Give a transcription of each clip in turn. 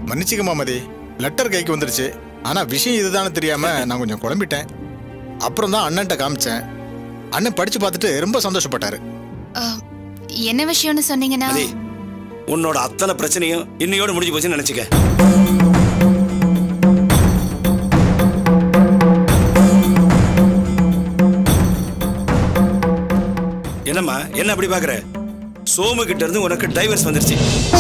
மன்னிச்சுக்கம்மா மதி letter கைக்கு வந்துருச்சு ஆனா விஷயம் இதுதானே தெரியாம நான் கொஞ்சம் குழம்பிட்டேன் அப்புறம் தான் அண்ணன்ட்ட காமிச்சேன் அண்ணன் படிச்சு பார்த்துட்டு ரொம்ப சந்தோஷப்பட்டாரு அஹ், என்ன விஷயம்னு சொன்னீங்கன்னா மதி உன்னோட அத்தனை பிரச்சனையும் இன்னையோட முடிஞ்சு போச்சுன்னு நினைச்சுக்க என்னம்மா என்ன அப்படி பாக்குற சோமு கிட்ட இருந்து உனக்கு டைவர்ஸ் வந்துருச்சு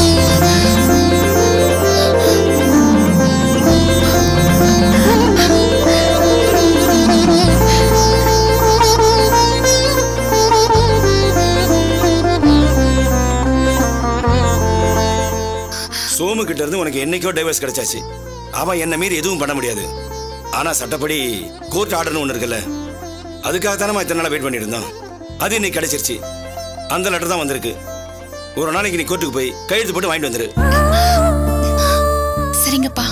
சோமு கிட்ட இருந்து உனக்கு என்னைக்கோ டைவர்ஸ் கிடைச்சாச்சு அவன் என்ன மீறி எதுவும் பண்ண முடியாது ஆனா சட்டப்படி கோர்ட் ஆர்டர்னு ஒன்று இருக்குல்ல அதுக்காக தானே இத்தனை நாளா வெயிட் பண்ணிட்டு இருந்தோம் அது இன்னைக்கு கிடைச்சிருச்சு அந்த லெட்டர் தான் வந்திருக்கு ஒரு நாளைக்கு நீ கோர்ட்டுக்கு போய் கையெழுத்து போட்டு வாங்கிட்டு வந்துரு சரிங்கப்பா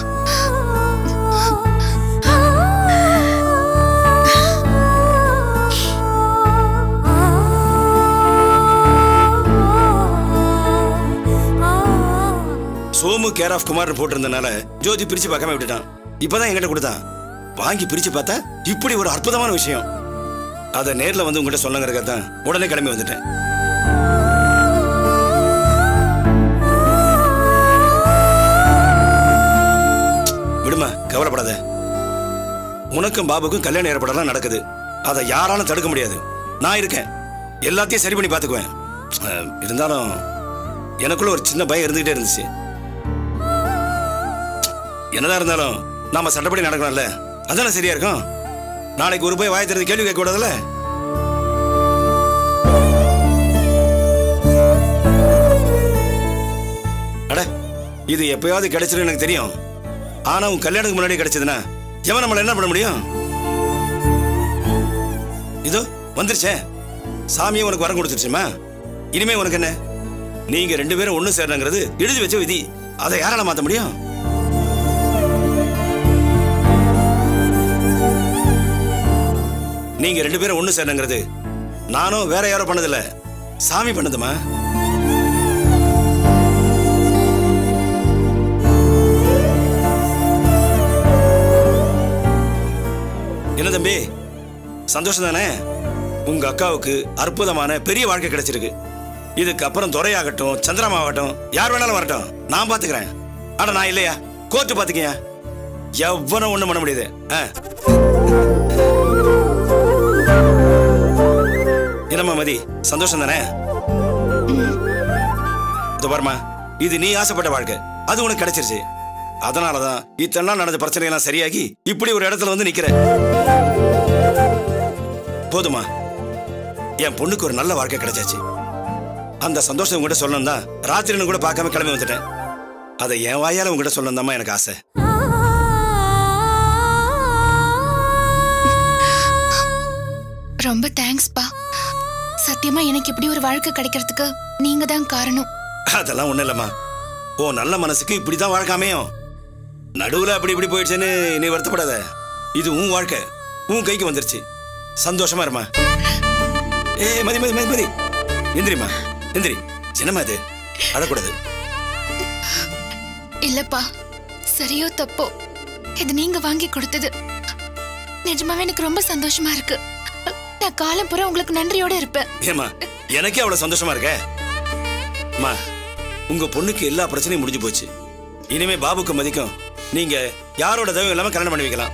சோமு கேர் ஆஃப் குமார் போட்டிருந்தனால ஜோதி பிரிச்சு பார்க்காம விட்டுட்டான் இப்பதான் என்கிட்ட கொடுத்தான் வாங்கி பிரிச்சு பார்த்தா இப்படி ஒரு அற்புதமான விஷயம் அதை நேர்ல வந்து உங்ககிட்ட சொல்லுங்கிறக்க தான் உடனே கிளம்பி வந்துட்டேன் விடுமா கவலைப்படாத உனக்கும் பாபுக்கும் கல்யாணம் ஏற்படலாம் நடக்குது அதை யாராலும் தடுக்க முடியாது நான் இருக்கேன் எல்லாத்தையும் சரி பண்ணி பார்த்துக்குவேன் அஹ், இருந்தாலும் எனக்குள்ள ஒரு சின்ன பயம் இருந்துகிட்டே இருந்துச்சு என்னதான் இருந்தாலும் நாம சட்டப்படி நடக்கணும்ல அதானே சரியா இருக்கும் நாளைக்கு ஒரு போய் வாய் திறந்து கேள்வி கேட்க கூடாதுல்ல அட இது எப்பயாவது கிடைச்சிரும் எனக்கு தெரியும் ஆனா உன் கல்யாணத்துக்கு முன்னாடி கிடைச்சதுன்னா எவன் நம்மள என்ன பண்ண முடியும் இதோ வந்துருச்சே சாமியே உனக்கு வரம் கொடுத்துருச்சுமா இனிமே உனக்கு என்ன நீங்க ரெண்டு பேரும் ஒண்ணு சேரணுங்கிறது எழுதி வச்ச விதி அதை யாரால மாத்த முடியும் நீங்க ரெண்டு பேரும் ஒண்ணு சேரணுங்கிறது நானும் வேற யாரோ பண்ணதில்ல சாமி பண்ணதுமா என்ன தம்பி சந்தோஷம் தானே உங்க அக்காவுக்கு அற்புதமான பெரிய வாழ்க்கை கிடைச்சிருக்கு இதுக்கு அப்புறம் துறையாகட்டும் சந்திரமாகட்டும் யார் வேணாலும் வரட்டும் நான் பாத்துக்கிறேன் ஆனா நான் இல்லையா கோர்ட்டு பாத்துக்கயா எவ்வளவு ஒண்ணும் பண்ண முடியுது ஆ. என்னம்மா மதி சந்தோஷம் தானே இதோ பாரும்மா இது நீ ஆசைப்பட்ட வாழ்க்கை அது உனக்கு கிடைச்சிருச்சு அதனாலதான் இத்தனை நாள் நடந்த பிரச்சனை எல்லாம் சரியாகி இப்படி ஒரு இடத்துல வந்து நிக்கிற போதுமா என் பொண்ணுக்கு ஒரு நல்ல வாழ்க்கை கிடைச்சாச்சு அந்த சந்தோஷம் உங்ககிட்ட சொல்லணும் தான் ராத்திரின்னு கூட பார்க்காம கிளம்பி வந்துட்டேன் அதை என் வாயால உங்ககிட்ட சொல்லணும் எனக்கு ஆசை ரொம்ப தேங்க்ஸ்ப்பா சத்தியமா எனக்கு இப்படி ஒரு வாழ்க்கை கிடைக்கிறதுக்கு நீங்க தான் காரணம் அதெல்லாம் ஒண்ணும் இல்லம்மா ஓ நல்ல மனசுக்கு இப்படிதான் வாழ்க்கை அமையும் நடுவுல அப்படி இப்படி போயிடுச்சுன்னு நீ வருத்தப்படாத இது உன் வாழ்க்கை உன் கைக்கு வந்துருச்சு சந்தோஷமா இருமா ஏ மதி மதி மதி மதி எந்திரிம்மா எந்திரி என்னம்மா இது அழக்கூடாது இல்லப்பா சரியோ தப்போ இது நீங்க வாங்கி கொடுத்தது நிஜமாவே எனக்கு ரொம்ப சந்தோஷமா இருக்கு நான் காலம் பூரா உங்களுக்கு நன்றியோட இருப்பேன் ஏம்மா எனக்கே அவ்வளவு சந்தோஷமா இருக்க அம்மா உங்க பொண்ணுக்கு எல்லா பிரச்சனையும் முடிஞ்சு போச்சு இனிமே பாபுக்கு மதிக்கும் நீங்க யாரோட தயவும் இல்லாம கல்யாணம் பண்ணி வைக்கலாம்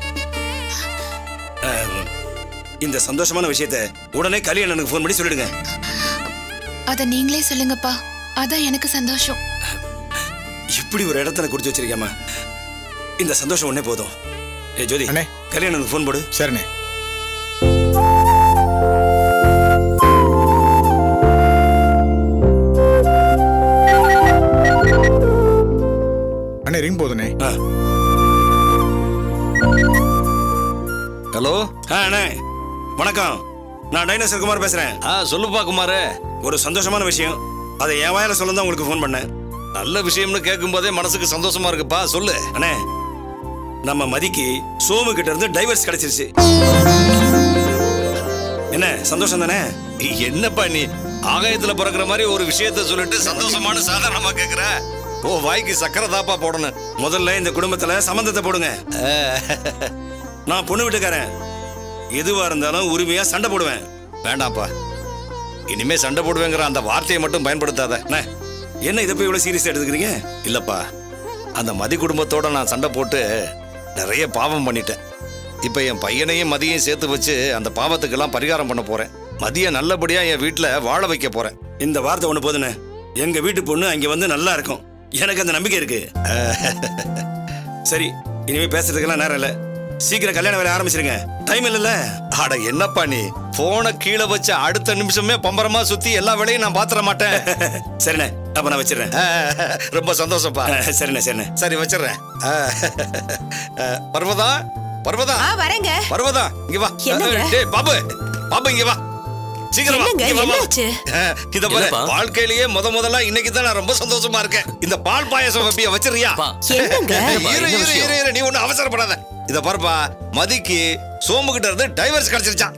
அஹ், இந்த சந்தோஷமான விஷயத்த உடனே கல்யாணனுக்கு ஃபோன் பண்ணி சொல்லிடுங்க அத நீங்களே சொல்லுங்கப்பா அதான் எனக்கு சந்தோஷம் இப்படி ஒரு இடத்துல கொடுத்து வச்சிருக்கேம்மா இந்த சந்தோஷம் ஒண்ணே போதும் ஏ ஜோதி அண்ணே. கல்யாணனுக்கு ஃபோன் போடு சரிண்ணே அண்ணே ரிங் போதுண்ணே ஆ. ஹலோ ஆ அண்ணே வணக்கம் நான் டைனோசர் குமார் பேசுறேன் ஆ சொல்லுப்பா குமாரு ஒரு சந்தோஷமான விஷயம் அதை என் வாயில சொல்ல தான் உங்களுக்கு ஃபோன் பண்ணேன் நல்ல விஷயம்னு கேட்கும் போதே மனசுக்கு சந்தோஷமா இருக்குப்பா சொல்லு அண்ணே நம்ம மதிக்கு சோமு கிட்ட இருந்து டைவர்ஸ் கிடைச்சிருச்சு என்ன சந்தோஷம் தானே நீ என்னப்பா நீ ஆகாயத்துல பிறக்கிற மாதிரி ஒரு விஷயத்த சொல்லிட்டு சந்தோஷமான சாதாரணமா கேக்குற ஓ வாய்க்கு சக்கரை தாப்பா போடணும் முதல்ல இந்த குடும்பத்துல சம்மந்தத்தை போடுங்க நான் பொண்ணு வீட்டுக்காரன் எதுவா இருந்தாலும் உரிமையா சண்டை போடுவேன் வேண்டாம்ப்பா இனிமே சண்டை போடுவேங்கிற அந்த வார்த்தையை மட்டும் பயன்படுத்தாத அண்ணே, என்ன இதை போய் இவ்வளவு சீரியஸா எடுத்துக்கிறீங்க இல்லப்பா அந்த மதி குடும்பத்தோட நான் சண்டை போட்டு நிறைய பாவம் பண்ணிட்டேன் இப்போ என் பையனையும் மதியையும் சேர்த்து வச்சு அந்த பாவத்துக்கெல்லாம் பரிகாரம் பண்ண போறேன் மதிய நல்லபடியா என் வீட்டில் வாழ வைக்க போறேன் இந்த வார்த்தை ஒண்ணு போதுண்ணே எங்க வீட்டு பொண்ணு அங்க வந்து நல்லா இருக்கும் எனக்கு அந்த நம்பிக்கை இருக்கு சரி இனிமே பேசுறதுக்கெல்லாம் நேரம் இல்ல சீக்கிரம் கல்யாண வேலை ஆரம்பிச்சிருங்க டைம் இல்லைல்ல அட என்னப்பா நீ போனை கீழே வச்ச அடுத்த நிமிஷமே பம்பரமா சுத்தி எல்லா வேலையும் நான் பாத்திர மாட்டேன் சரிண்ணே அப்ப நான் வச்சிடுறேன் ரொம்ப சந்தோஷம்ப்பா சரிண்ணே சரிண்ணே சரி வச்சிடுறேன் பர்வதா பர்வதா ஆ வரேங்க பர்வதா இங்க வா என்னங்க? டேய் பாபு பாபு இங்க வா சீக்கிரம் வா என்னங்க, இங்க வா, வா. என்னாச்சு? அஹ், இத பாரு என்னப்பா? வாழ்க்கையிலேயே முத முதல்ல இன்னைக்கு தான் நான் ரொம்ப சந்தோஷமா இருக்கேன் இந்த பால் பாயாசம் வைப்பிய வச்சிருக்கியா அப்பா, என்னங்க என்னப்பா, இரு என்ன இரு விஷயம்? இரு இரு நீ ஒண்ணு அவசரப்படாத இத பாருப்பா மதிக்கு சோமு கிட்ட இருந்து டைவர்ஸ் கிடைச்சிருச்சான்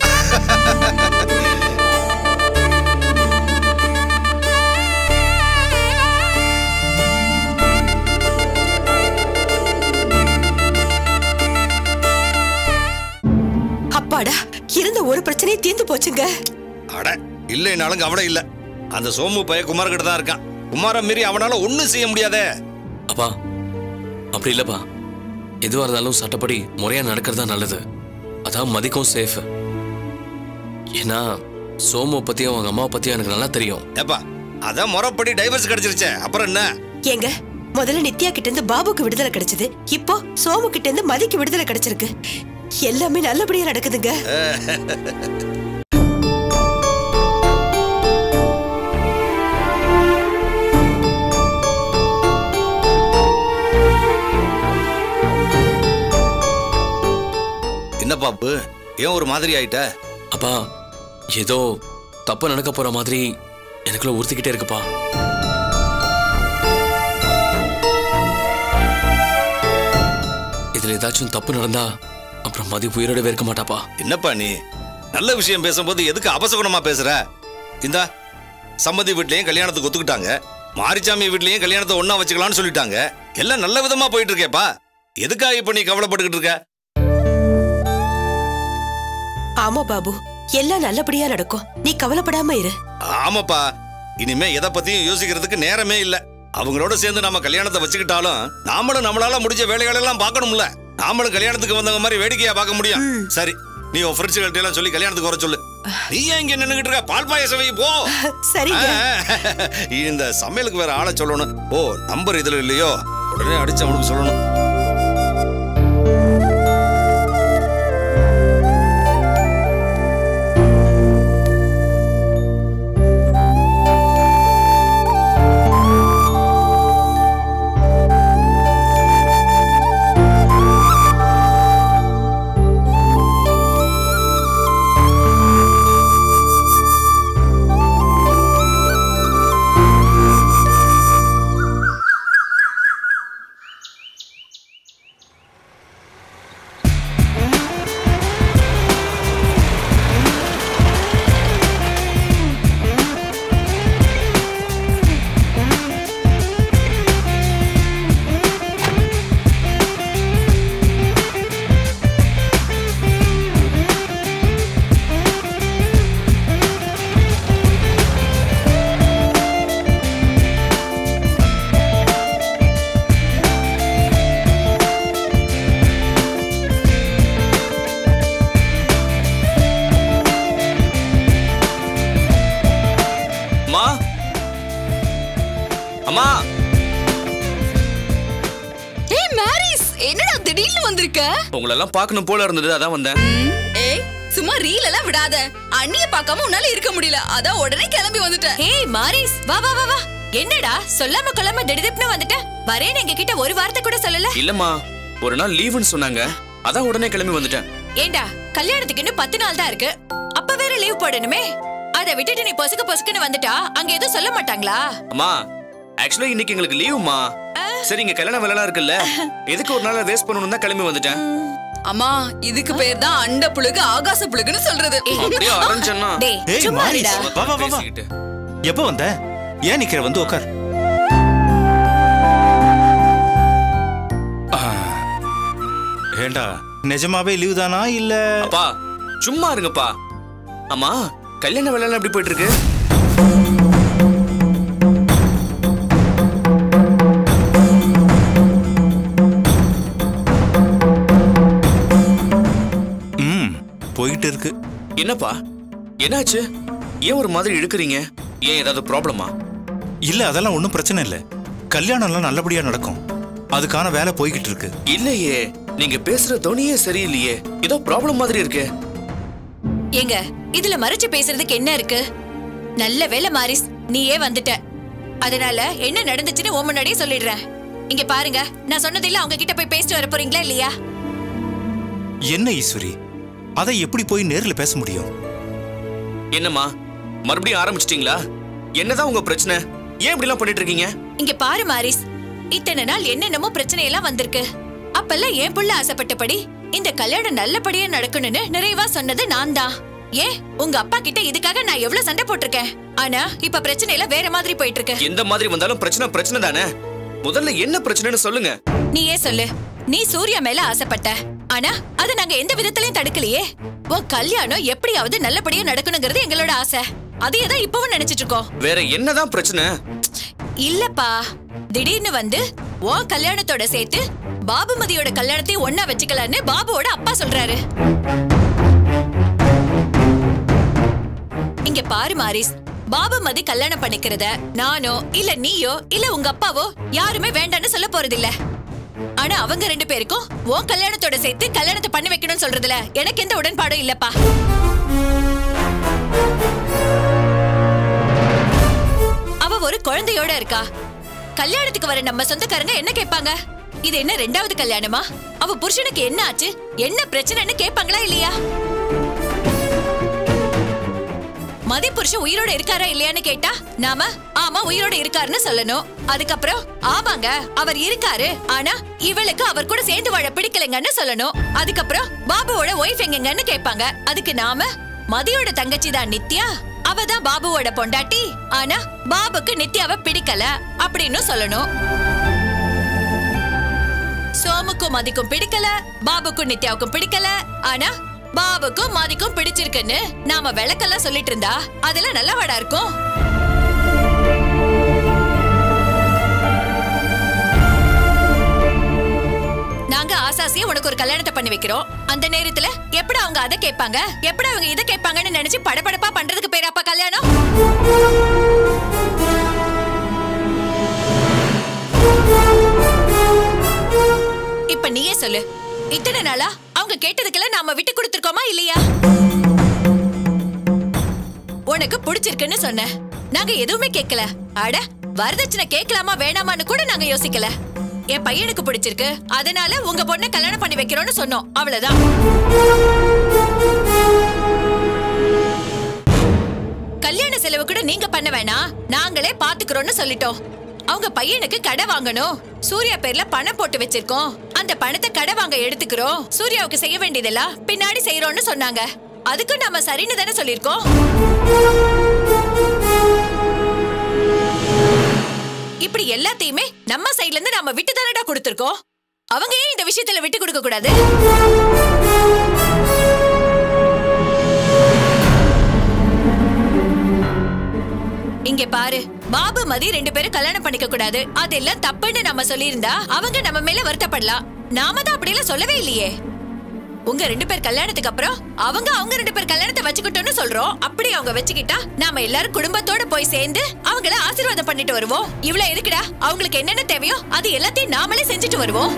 அப்பாடா இருந்த ஒரு பிரச்சனையும் தீர்ந்து போச்சுங்க அட இல்லைனாலும் கவலை இல்ல அந்த சோமு பைய குமார் கிட்ட தான் இருக்கான் குமார மீறி அவனால ஒண்ணும் செய்ய முடியாதே அப்பா அப்படி இல்லப்பா எதுவா இருந்தாலும் சட்டப்படி முறையா நடக்கிறது தான் நல்லது அதான் மதிக்கும் சேஃப் ஏன்னா சோமு பத்தியும் அவங்க அம்மா பத்தியும் எனக்கு நல்லா தெரியும் ஏப்பா அதான் முறைப்படி டைவர்ஸ் கிடைச்சிருச்சே அப்புறம் என்ன ஏங்க முதல்ல நித்யா கிட்ட இருந்து பாபுக்கு விடுதலை கிடைச்சது இப்போ சோமு கிட்ட இருந்து மதிக்கு விடுதலை கிடைச்சிருக்கு எல்லாமே நல்லபடியா நடக்குதுங்க என்ன பாப்பு ஏன் ஒரு மாதிரி ஆயிட்ட அப்பா ஏதோ தப்பு நடக்க போற மாதிரி எனக்குள்ள உறுத்திக்கிட்டே இருக்குப்பா இதுல ஏதாச்சும் தப்பு நடந்தா அப்புறம் மதி உயிரோடவே இருக்க மாட்டாப்பா என்னப்பா நீ நல்ல விஷயம் பேசும்போது எதுக்கு அபசகுணமா பேசுற இந்தா சம்மதி வீட்லயும் கல்யாணத்துக்கு ஒத்துக்கிட்டாங்க மாரிச்சாமி வீட்லயும் கல்யாணத்தை ஒண்ணா வச்சுக்கலாம்னு சொல்லிட்டாங்க எல்லாம் நல்ல விதமா போயிட்டு இருக்கேப்பா எதுக்காக இப்ப நீ கவலைப்பட்டுக்கிட்டு இருக்க ஆமா பாபு எல்லாம் நல்லபடியா நடக்கும் நீ கவலைப்படாம இரு ஆமாப்பா இனிமே எதை பத்தியும் யோசிக்கிறதுக்கு நேரமே இல்ல அவங்களோட சேர்ந்து நம்ம கல்யாணத்தை வச்சுக்கிட்டாலும் நாமளும் நம்மளால முடிஞ்ச வேலைகளை எல்லாம் பார்க்கணும்ல நாமளும் கல்யாணத்துக்கு வந்தவங்க மாதிரி வேடிக்கையா பார்க்க முடியும் சரி நீ உன் ஃப்ரெண்ட்ஸ்கள்ட்ட எல்லாம் சொல்லி கல்யாணத்துக்கு வர சொல்லு நீ ஏன் இங்க நின்னுகிட்டு இருக்க பால் பாயசம் வை போ சரிங்க ஆ, இந்த சமையலுக்கு வேற ஆளை சொல்லணும் ஓ நம்பர் இதுல இல்லையோ உடனே அடிச்சு அவனுக்கு சொல்லணும் அம்மா அம்மா ஏய் மாரிஸ் என்னடா திடீர்னு வந்திருக்க உங்களெல்லாம் பார்க்கணும் போல இருந்தது அதான் வந்தேன் ஏய் சும்மா ரீல் எல்லாம் விடாத அண்ணிய பார்க்காம உன்னால இருக்க முடியல அதான் உடனே கிளம்பி வந்துட்டேன் ஏய் மாரிஸ் வா வா வா வா என்னடா சொல்லாம கொள்ளாம திடுதிப்புன்னு வந்துட்ட வரேன் எங்க கிட்ட ஒரு வார்த்தை கூட சொல்லல இல்லம்மா ஒரு நாள் லீவுன்னு சொன்னாங்க அதான் உடனே கிளம்பி வந்துட்டேன் ஏண்டா கல்யாணத்துக்கு இன்னும் பத்து நாள் தான் இருக்கு அப்ப வேற லீவ் போடணுமே அத விட்டுட்டு நீ பொசுக்கு பொசுக்குன்னு வந்துட்டா அங்க எதுவும் சொல்ல மாட்டாங்களா அம்மா ஆக்சுவலி இன்னைக்கு எங்களுக்கு லீவுமா சரி இங்க கல்யாண வேலைலாம் இருக்குல்ல எதுக்கு ஒரு நாள் வேஸ்ட் பண்ணணும் தான் கிளம்பி வந்துட்டேன் அம்மா இதுக்கு பேர் தான் அண்ட புழுகு ஆகாச புழுகுன்னு சொல்றது அப்படியே ஆரம்பிச்சேன்னா டேய் ஏய், சும்மா மாரிஸ். இருடா வா, வா, வா, வா. பேசிக்கிட்டு. எப்போ வந்த ஏன் நிக்கிற வந்து உட்கார் வேண்டாம் நிஜமாவே லீவ் தானா இல்ல அப்பா சும்மா இருங்கப்பா அம்மா கல்யாண வேலை எப்படி போயிட்டு இருக்கு ம் போயிட்டு இருக்கு என்னப்பா என்னாச்சு ஏன் ஒரு மாதிரி இழுக்கிறீங்க ஏன் ஏதாவது ப்ராப்ளமா இல்ல அதெல்லாம் ஒன்றும் பிரச்சனை இல்லை கல்யாணம்லாம் நல்லபடியா நடக்கும் அதுக்கான வேலை போய்கிட்டு இருக்கு இல்லையே நீங்க பேசுற தொனியே சரியில்லையே ஏதோ ப்ராப்ளம் மாதிரி இருக்கு ஏங்க இதுல மறைச்சு பேசுறதுக்கு என்ன இருக்கு நல்ல வேலை மாரிஸ் நீயே வந்துட்ட அதனால என்ன நடந்துச்சுன்னு உன் முன்னாடியே சொல்லிடுறேன் இங்க பாருங்க நான் சொன்னதில்ல அவங்க கிட்ட போய் பேசிட்டு வர போறீங்களா இல்லையா என்ன ஈஸ்வரி அதை எப்படி போய் நேர்ல பேச முடியும் என்னம்மா மறுபடியும் ஆரம்பிச்சிட்டீங்களா என்னதான் உங்க பிரச்சனை ஏன் இப்படிலாம் பண்ணிட்டு இருக்கீங்க இங்க பாரு மாரிஸ் இத்தனை நாள் என்னென்னமோ பிரச்சனை எல்லாம் வந்திருக்கு அப்பெல்லாம் என் புள்ள ஆசைப்பட்டபடி இந்த கல்யாணம் நல்லபடியா நடக்கணும்னு நிறைவா சொன்னது நான் தான் ஏன் உங்க அப்பா கிட்ட இதுக்காக நான் எவ்வளவு சண்டை போட்டிருக்கேன் ஆனா இப்ப பிரச்சனை எல்லாம் வேற மாதிரி போயிட்டு இருக்கு எந்த மாதிரி வந்தாலும் பிரச்சனை பிரச்சனை தானே முதல்ல என்ன பிரச்சனைன்னு சொல்லுங்க நீயே சொல்லு நீ சூர்யா மேல ஆசைப்பட்ட ஆனா அத நாங்க எந்த விதத்திலயும் தடுக்கலையே உன் கல்யாணம் எப்படியாவது நல்லபடியா நடக்கணுங்கிறது எங்களோட ஆசை அதையே தான் இப்பவும் நினைச்சிட்டு இருக்கோம் வேற என்னதான் பிரச்சனை இல்லப்பா திடீர்னு வந்து உன் கல்யாணத்தோட சேர்த்து பாபுமதியோட கல்யாணத்தையும் ஒன்னா வச்சுக்கலான்னு பாபுவோட அப்பா சொல்றாரு இங்க பாரு மாரிஸ் பாபுமதி கல்யாணம் பண்ணிக்கிறத நானோ இல்ல நீயோ இல்ல உங்க அப்பாவோ யாருமே வேண்டான்னு சொல்ல போறதில்ல ஆனா அவங்க ரெண்டு பேருக்கும் உன் கல்யாணத்தோட சேர்த்து கல்யாணத்தை பண்ணி வைக்கணும்னு சொல்றதுல எனக்கு எந்த உடன்பாடும் இல்லப்பா அவ ஒரு குழந்தையோட இருக்கா கல்யாணத்துக்கு வர நம்ம சொந்தக்காரங்க என்ன கேட்பாங்க இது என்ன ரெண்டாவது கல்யாணமா அவ புருஷனுக்கு என்ன ஆச்சு என்ன பிரச்சனைன்னு கேட்பாங்களா இல்லையா மதி புருஷன் உயிரோட இருக்காரா இல்லையான்னு கேட்டா நாம ஆமா உயிரோட இருக்காருன்னு சொல்லணும் அதுக்கப்புறம் ஆமாங்க அவர் இருக்காரு ஆனா இவளுக்கு அவர் கூட சேர்ந்து வாழ பிடிக்கலைங்கன்னு சொல்லணும் அதுக்கப்புறம் பாபுவோட ஒய்ஃப் எங்கன்னு கேட்பாங்க அதுக்கு நாம மதியோட தங்கச்சி தான் நித்யா அவ தான் பாபுவோட பொண்டாட்டி ஆனா பாபுக்கு நித்யாவை பிடிக்கல அப்படின்னு சொல்லணும் சோமுக்கும் மதிக்கும் பிடிக்கல பாபுக்கும் நித்யாவுக்கும் பிடிக்கல ஆனா பாபுக்கும் மதிக்கும் பிடிச்சிருக்குன்னு நாம விளக்கெல்லாம் சொல்லிட்டு இருந்தா அதெல்லாம் நல்லவாடா இருக்கும் நாங்க ஆசாசியா உனக்கு ஒரு கல்யாணத்தை பண்ணி வைக்கிறோம் அந்த நேரத்துல எப்படி அவங்க அதை கேட்பாங்க எப்படி அவங்க இதை கேட்பாங்கன்னு நினைச்சு படபடப்பா பண்றதுக்கு பேராப்பா கல்யாணம் இப்ப நீயே சொல்லு இத்தனை நாளா அவங்க கேட்டதுக்கெல்லாம் நாம விட்டு கொடுத்துருக்கோமா இல்லையா உனக்கு பிடிச்சிருக்குன்னு சொன்ன நாங்க எதுவுமே கேட்கல அட வரதட்சணை கேட்கலாமா வேணாமான்னு கூட நாங்க யோசிக்கல என் பையனுக்கு பிடிச்சிருக்கு அதனால உங்க பொண்ணை கல்யாணம் பண்ணி வைக்கிறோம்னு சொன்னோம் அவ்வளவுதான் கல்யாண செலவு கூட நீங்க பண்ண வேணாம் நாங்களே பாத்துக்கிறோம்னு சொல்லிட்டோம் அவங்க பையனுக்கு கடை வாங்கணும் சூர்யா பேர்ல பணம் போட்டு வச்சிருக்கோம் அந்த பணத்தை கடை வாங்க எடுத்துக்கிறோம் சூர்யாவுக்கு செய்ய வேண்டியதெல்லாம் பின்னாடி செய்யறோம்னு சொன்னாங்க அதுக்கு நம்ம சரின்னு தானே சொல்லிருக்கோம் இப்படி எல்லாத்தையுமே நம்ம சைடுல இருந்து நாம விட்டு தானடா கொடுத்திருக்கோம் அவங்க ஏன் இந்த விஷயத்துல விட்டு கொடுக்க கூடாது இங்க பாரு பாபு மதி ரெண்டு பேரும் கல்யாணம் பண்ணிக்க கூடாது அதெல்லாம் தப்புன்னு நம்ம சொல்லியிருந்தா அவங்க நம்ம மேல வருத்தப்படலாம் நாம தான் அப்படியெல்லாம் சொல்லவே இல்லையே உங்க ரெண்டு பேர் கல்யாணத்துக்கு அப்புறம் அவங்க அவங்க ரெண்டு பேர் கல்யாணத்தை வச்சுக்கிட்டோம்னு சொல்றோம் அப்படி அவங்க வச்சுக்கிட்டா நாம எல்லாரும் குடும்பத்தோட போய் சேர்ந்து அவங்கள ஆசீர்வாதம் பண்ணிட்டு வருவோம் இவ்வளவு இருக்குடா அவங்களுக்கு என்னென்ன தேவையோ அது எல்லாத்தையும் நாமளே செஞ்சுட்டு வருவோம்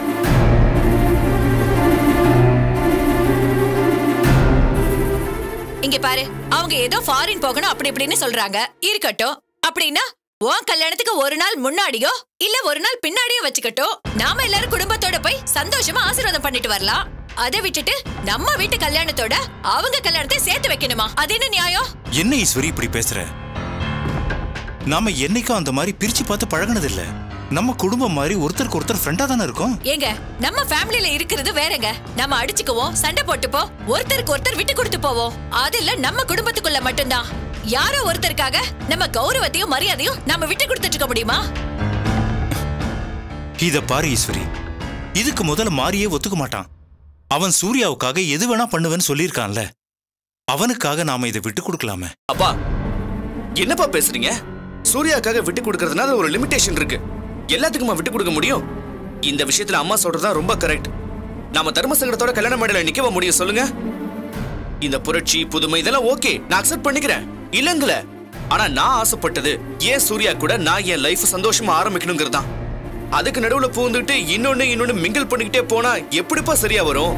இங்க பாரு அவங்க ஏதோ ஃபாரின் போகணும் அப்படி இப்படின்னு சொல்றாங்க இருக்கட்டும் அப்படின்னா உன் கல்யாணத்துக்கு ஒரு நாள் முன்னாடியோ இல்ல ஒரு நாள் பின்னாடியோ வச்சுக்கட்டும் நாம எல்லாரும் குடும்பத்தோட போய் சந்தோஷமா ஆசீர்வாதம் பண்ணிட்டு வரலாம் அதை விட்டுட்டு நம்ம வீட்டு கல்யாணத்தோட அவங்க கல்யாணத்தை சேர்த்து வைக்கணுமா அது என்ன நியாயம் என்ன ஈஸ்வரி இப்படி பேசுற நாம என்னைக்கும் அந்த மாதிரி பிரிச்சு பார்த்து பழகுனது இல்ல நம்ம குடும்பம் மாதிரி ஒருத்தருக்கு ஒருத்தர் ஃப்ரெண்டா தானே இருக்கோம் ஏங்க நம்ம ஃபேமிலில இருக்கிறது வேறங்க நம்ம அடிச்சுக்குவோம் சண்டை போட்டுப்போம் ஒருத்தருக்கு ஒருத்தர் விட்டு கொடுத்து போவோம் அதுல நம்ம குடும்பத்துக்குள்ள மட்டும்தான் யாரோ ஒருத்தருக்காக நம்ம கௌரவத்தையும் மரியாதையும் நம்ம விட்டு கொடுத்துட்டு இருக்க முடியுமா இத பாரு ஈஸ்வரி இதுக்கு முதல்ல மாறியே ஒத்துக்க மாட்டான் அவன் சூர்யாவுக்காக எது வேணா பண்ணுவேன்னு சொல்லியிருக்கான்ல அவனுக்காக நாம இதை விட்டு கொடுக்கலாமே அப்பா என்னப்பா பேசுறீங்க சூர்யாக்காக விட்டு கொடுக்கறதுனால ஒரு லிமிடேஷன் இருக்கு எல்லாத்துக்குமா விட்டு கொடுக்க முடியும் இந்த விஷயத்துல அம்மா சொல்றதா ரொம்ப கரெக்ட் நாம தர்மசங்கடத்தோட கல்யாண மேடையில நிக்கவ முடியும் சொல்லுங்க இந்த புரட்சி புதுமை இதெல்லாம் ஓகே நான் அக்செப்ட் பண்ணிக்கிறேன் இல்லங்கள ஆனா நான் ஆசைப்பட்டது ஏன் சூர்யா கூட நான் என் லைஃப் சந்தோஷமா ஆரம்பிக்கணுங்கிறதான் அதுக்கு நடுவுல பூந்துட்டு இன்னொன்னு இன்னொன்னு மிங்கிள் பண்ணிக்கிட்டே போனா எப்படிப்பா சரியா வரும்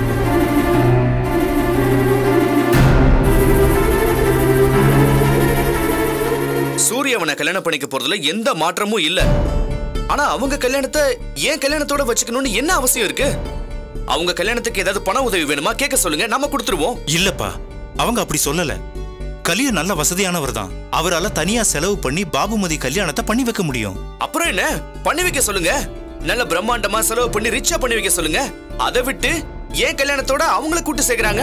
சூர்யாவனை கல்யாணம் பண்ணிக்க போறதுல எந்த மாற்றமும் இல்ல ஆனா அவங்க கல்யாணத்தை ஏன் கல்யாணத்தோட வச்சுக்கணும்னு என்ன அவசியம் இருக்கு அவங்க கல்யாணத்துக்கு ஏதாவது பண உதவி வேணுமா கேட்க சொல்லுங்க நம்ம கொடுத்துருவோம் இல்லப்பா அவங்க அப்படி சொல்லல கலிய நல்ல வசதியானவர் தான் அவரால தனியா செலவு பண்ணி பாபுமதி கல்யாணத்தை பண்ணி வைக்க முடியும் அப்புறம் என்ன பண்ணி வைக்க சொல்லுங்க நல்ல பிரம்மாண்டமா செலவு பண்ணி ரிச்சா பண்ணி வைக்க சொல்லுங்க அதை விட்டு ஏன் கல்யாணத்தோட அவங்கள கூட்டு சேர்க்கறாங்க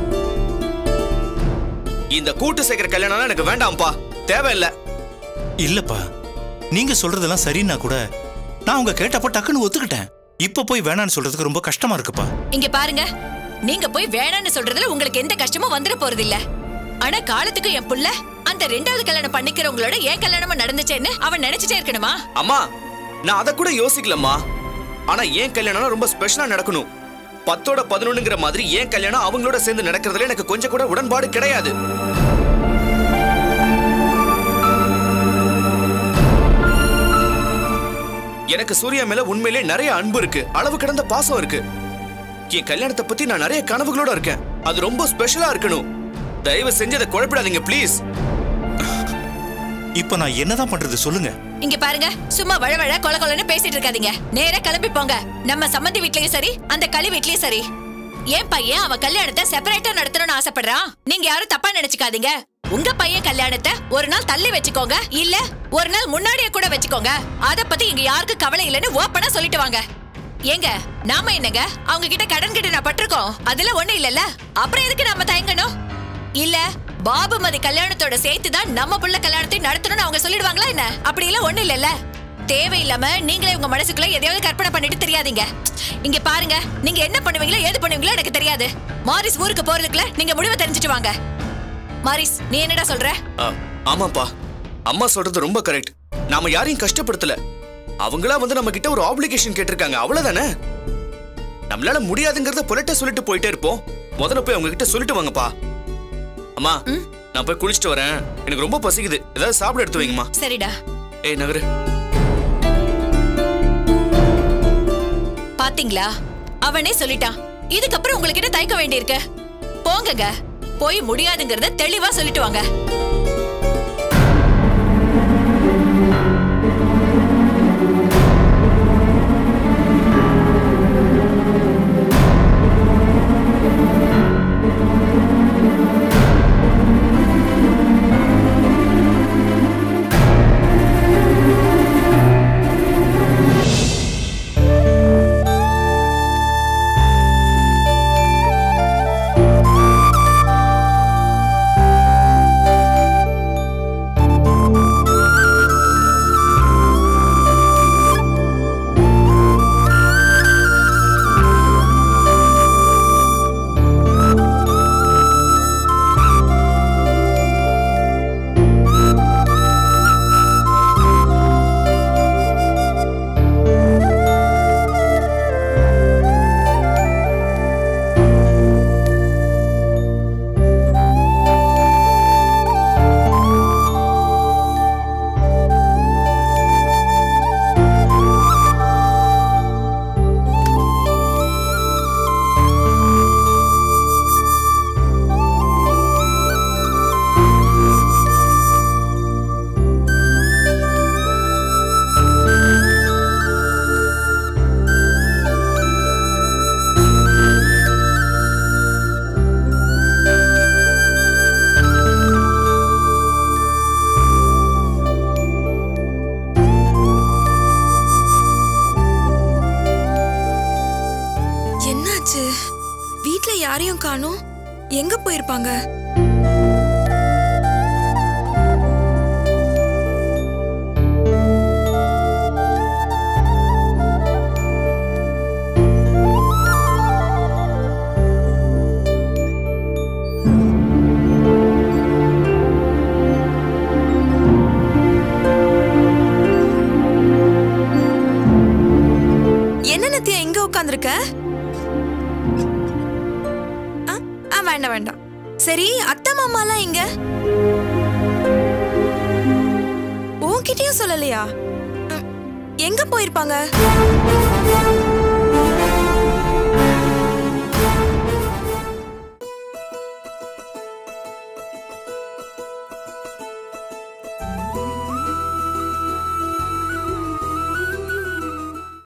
இந்த கூட்டு சேர்க்கிற கல்யாணம் எனக்கு வேண்டாம்ப்பா தேவையில்லை இல்லப்பா நீங்க சொல்றதெல்லாம் சரின்னா கூட நான் அவங்க கேட்டப்ப டக்குன்னு ஒத்துக்கிட்டேன் இப்ப போய் வேணான்னு சொல்றதுக்கு ரொம்ப கஷ்டமா இருக்குப்பா இங்க பாருங்க நீங்க போய் வேணான்னு சொல்றதுல உங்களுக்கு எந்த கஷ்டமும் வந்துட போறது இல்ல ஆனா காலத்துக்கு என் புள்ள அந்த ரெண்டாவது கல்யாணம் பண்ணிக்கிறவங்களோட ஏன் கல்யாணமா நடந்துச்சேன்னு அவன் நினைச்சிட்டே இருக்கணுமா அம்மா நான் அதை கூட யோசிக்கலம்மா ஆனா ஏன் கல்யாணம் ரொம்ப ஸ்பெஷலா நடக்கணும் பத்தோட பதினொன்னுங்கிற மாதிரி ஏன் கல்யாணம் அவங்களோட சேர்ந்து நடக்கிறதுல எனக்கு கொஞ்சம் கூட உடன்பாடு கிடையாது எனக்கு சூர்யா மேல உண்மையிலே நிறைய அன்பு இருக்கு அளவு கடந்த பாசம் இருக்கு என் கல்யாணத்தை பத்தி நான் நிறைய கனவுகளோட இருக்கேன் அது ரொம்ப ஸ்பெஷலா இருக்கணும் தயவு செஞ்சு அதை குழப்பிடாதீங்க ப்ளீஸ் இப்ப நான் என்னதான் பண்றது சொல்லுங்க இங்க பாருங்க சும்மா வழவழ கொல கொலன்னு பேசிட்டு இருக்காதீங்க நேரா கிளம்பி போங்க நம்ம சம்மந்தி வீட்லயும் சரி அந்த களி வீட்லயும் சரி என் பையன் அவன் கல்யாணத்தை செப்பரேட்டா நடத்தணும்னு ஆசைப்படுறான் நீங்க யாரும் தப்பா நினைச்சுக்காதீங்க உங்க பையன் கல்யாணத்தை ஒரு நாள் தள்ளி வச்சுக்கோங்க இல்ல ஒரு நாள் முன்னாடியே கூட வச்சுக்கோங்க அத பத்தி இங்க யாருக்கும் கவலை இல்லைன்னு ஓப்பனா சொல்லிட்டு வாங்க ஏங்க நாம என்னங்க அவங்க கிட்ட கடன் கிட்ட நான் பட்டிருக்கோம் அதுல ஒண்ணு இல்லல்ல அப்புறம் எதுக்கு நாம தயங்கணும் இல்ல பாபுமதி கல்யாணத்தோட சேர்த்து தான் நம்ம புள்ள கல்யாணத்தை நடத்தணும்னு அவங்க சொல்லிடுவாங்களா என்ன அப்படி எல்லாம் ஒண்ணு இல்லல்ல தேவையில்லாம நீங்களே உங்க மனசுக்குள்ள எதையாவது கற்பனை பண்ணிட்டு தெரியாதீங்க இங்க பாருங்க நீங்க என்ன பண்ணுவீங்களோ ஏது பண்ணுவீங்களோ எனக்கு தெரியாது மாரிஸ் ஊருக்கு போறதுக்குள்ள நீங்க முடிவை தெரிஞ்சுட்டு வாங்க மாரிஸ் நீ என்னடா சொல்ற ஆ, ஆமாப்பா அம்மா சொல்றது ரொம்ப கரெக்ட் நாம யாரையும் கஷ்டப்படுத்தல அவங்களா வந்து நம்ம கிட்ட ஒரு ஆப்ளிகேஷன் கேட்டிருக்காங்க அவ்வளவுதானே நம்மளால முடியாதுங்கறத புலட்ட சொல்லிட்டு போயிட்டே இருப்போம் முதல்ல போய் அவங்க கிட்ட சொல்லிட்டு வாங்கப்பா அம்மா நான் போய் குளிச்சிட்டு வரேன் எனக்கு ரொம்ப பசிக்குது ஏதாவது சாப்பிட எடுத்து வைங்கம்மா சரிடா ஏய் நகரு பாத்தீங்களா அவனே சொல்லிட்டான் இதுக்கப்புறம் உங்களுக்கு என்ன தயக்க வேண்டியிருக்கு போங்கங்க போய் முடியாதுங்கறத தெளிவா சொல்லிட்டு வாங்க என்னாச்சு வீட்ல யாரையும் காணோம் எங்க போயிருப்பாங்க உட்காந்துருக்க ஆ வேண்டாம் வேண்டாம் சரி அத்தை மாமாலாம் எங்க உன்கிட்டயும் சொல்லலையா ம், எங்க போயிருப்பாங்க